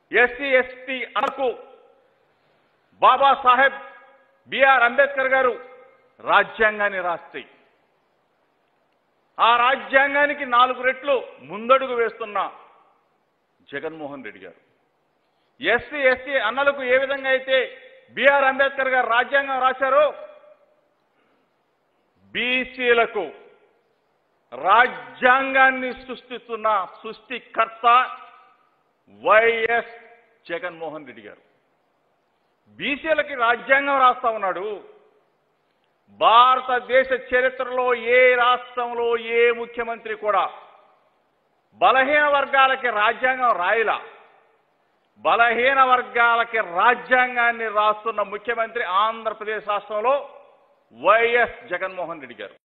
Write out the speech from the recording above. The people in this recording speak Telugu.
ఎస్సీ ఎస్టీ అనకు బాబాసాహెబ్ బిఆర్ అంబేద్కర్ గారు రాజ్యాంగాన్ని రాస్తాయి ఆ రాజ్యాంగానికి నాలుగు రెట్లు ముందడుగు వేస్తున్న జగన్మోహన్ రెడ్డి గారు ఎస్సీ ఎస్టీ అన్నలకు ఏ విధంగా అయితే బిఆర్ అంబేద్కర్ గారు రాజ్యాంగం రాశారో బీసీలకు రాజ్యాంగాన్ని సృష్టిస్తున్న సృష్టికర్త వైఎస్ జగన్మోహన్ రెడ్డి గారు బీసీలకి రాజ్యాంగం రాస్తా ఉన్నాడు భారతదేశ చరిత్రలో ఏ రాష్ట్రంలో ఏ ముఖ్యమంత్రి కూడా బలహీన వర్గాలకి రాజ్యాంగం రాయలా బలహీన వర్గాలకి రాజ్యాంగాన్ని రాస్తున్న ముఖ్యమంత్రి ఆంధ్రప్రదేశ్ రాష్ట్రంలో వైఎస్ జగన్మోహన్ రెడ్డి గారు